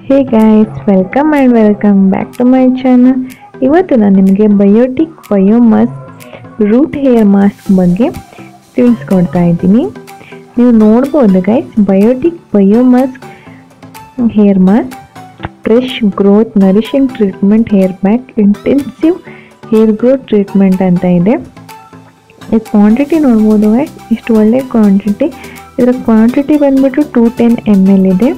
hey guys welcome and welcome back to my channel ಇವತ್ತು ನಾನು ನಿಮಗೆ Biotique bio musk root hair mask ಬಗ್ಗೆ ತಿಳಿಸ್ಕೊಡ್ತಾ ಇದ್ದೀನಿ ನೀವು ನೋಡ್ಬೋದು guys Biotique bio musk hair mask fresh growth nourishing treatment hair pack intensive hair growth treatment ಅಂತ ಇದೆ ಈ ಕ್ವಾಂಟಿಟಿ ನೋಡ್ಬೋದು ಗೈಸ್ ಇಷ್ಟು ಒಳ್ಳೆ ಕ್ವಾಂಟಿಟಿ ಇದರ ಕ್ವಾಂಟಿಟಿ ಬಂದ್ಬಿಟ್ಟು ಟೂ ಟೆನ್ ಎಮ್ ಎಲ್ ಇದೆ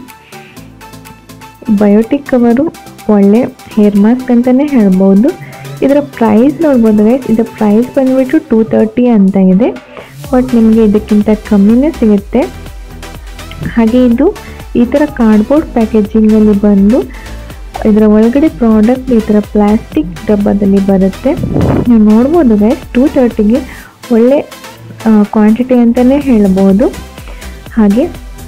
ಬಯೋಟಿಕ್ ಅವರು ಒಳ್ಳೆ ಹೇರ್ ಮಾಸ್ಕ್ ಅಂತಲೇ ಹೇಳ್ಬೋದು ಇದರ ಪ್ರೈಸ್ ನೋಡ್ಬೋದು ಗೈಸ್ ಇದರ ಪ್ರೈಸ್ ಬಂದ್ಬಿಟ್ಟು ಟೂ ತರ್ಟಿ ಅಂತ ಇದೆ ಬಟ್ ನಿಮಗೆ ಇದಕ್ಕಿಂತ ಕಮ್ಮಿನೇ ಸಿಗುತ್ತೆ ಹಾಗೆ ಇದು ಈ ಥರ ಕಾರ್ಡ್ಬೋರ್ಡ್ ಪ್ಯಾಕೇಜಿಂಗಲ್ಲಿ ಬಂದು ಇದರ ಒಳಗಡೆ ಪ್ರಾಡಕ್ಟ್ ಈ ಥರ ಪ್ಲಾಸ್ಟಿಕ್ ಡಬ್ಬದಲ್ಲಿ ಬರುತ್ತೆ ನೀವು ನೋಡ್ಬೋದು ಗೈಸ್ ಟೂ ತರ್ಟಿಗೆ ಒಳ್ಳೆ ಕ್ವಾಂಟಿಟಿ ಅಂತಲೇ ಹೇಳ್ಬೋದು ಹಾಗೆ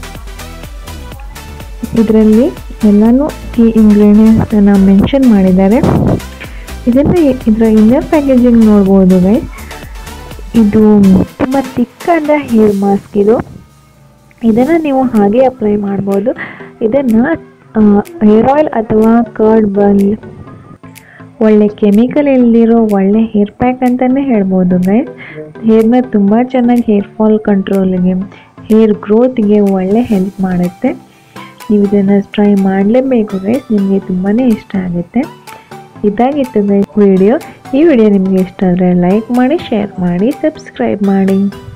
ಇದರಲ್ಲಿ ಎಲ್ಲನೂ ಕೀ ಇಂಗ್ರೀಡಿಯೆಂಟ್ಸನ್ನು ಮೆನ್ಷನ್ ಮಾಡಿದ್ದಾರೆ ಇದನ್ನು ಇದರ ಇನ್ನರ್ ಪ್ಯಾಕೇಜಿಂಗ್ ನೋಡ್ಬೋದು ಗೈಸ್ ಇದು ತುಂಬ ತಿಕ್ಕಾದ ಹೇರ್ ಮಾಸ್ಕ್ ಇದು ಇದನ್ನು ನೀವು ಹಾಗೆ ಅಪ್ಲೈ ಮಾಡ್ಬೋದು ಇದನ್ನು ಹೇರ್ ಆಯಿಲ್ ಅಥವಾ ಕರ್ಡ್ ಬಲ್ ಒಳ್ಳೆ ಕೆಮಿಕಲ್ ಇಲ್ದಿರೋ ಒಳ್ಳೆ ಹೇರ್ ಪ್ಯಾಕ್ ಅಂತಲೇ ಹೇಳ್ಬೋದು ಗೈಸ್ ಹೇರ್ನ ತುಂಬ ಚೆನ್ನಾಗಿ ಹೇರ್ ಫಾಲ್ ಕಂಟ್ರೋಲಿಗೆ ಹೇರ್ ಗ್ರೋತ್ಗೆ ಒಳ್ಳೆ ಹೆಲ್ಪ್ ಮಾಡುತ್ತೆ ನೀವು ಇದನ್ನು ಟ್ರೈ ಮಾಡಲೇಬೇಕು ಗೈಸ್ ನಿಮಗೆ ತುಂಬಾ ಇಷ್ಟ ಆಗುತ್ತೆ ಇದಾಗಿತ್ತು ಗೈಸ್ ವಿಡಿಯೋ ಈ ವಿಡಿಯೋ ನಿಮಗೆ ಇಷ್ಟ ಆದರೆ ಲೈಕ್ ಮಾಡಿ ಶೇರ್ ಮಾಡಿ ಸಬ್ಸ್ಕ್ರೈಬ್ ಮಾಡಿ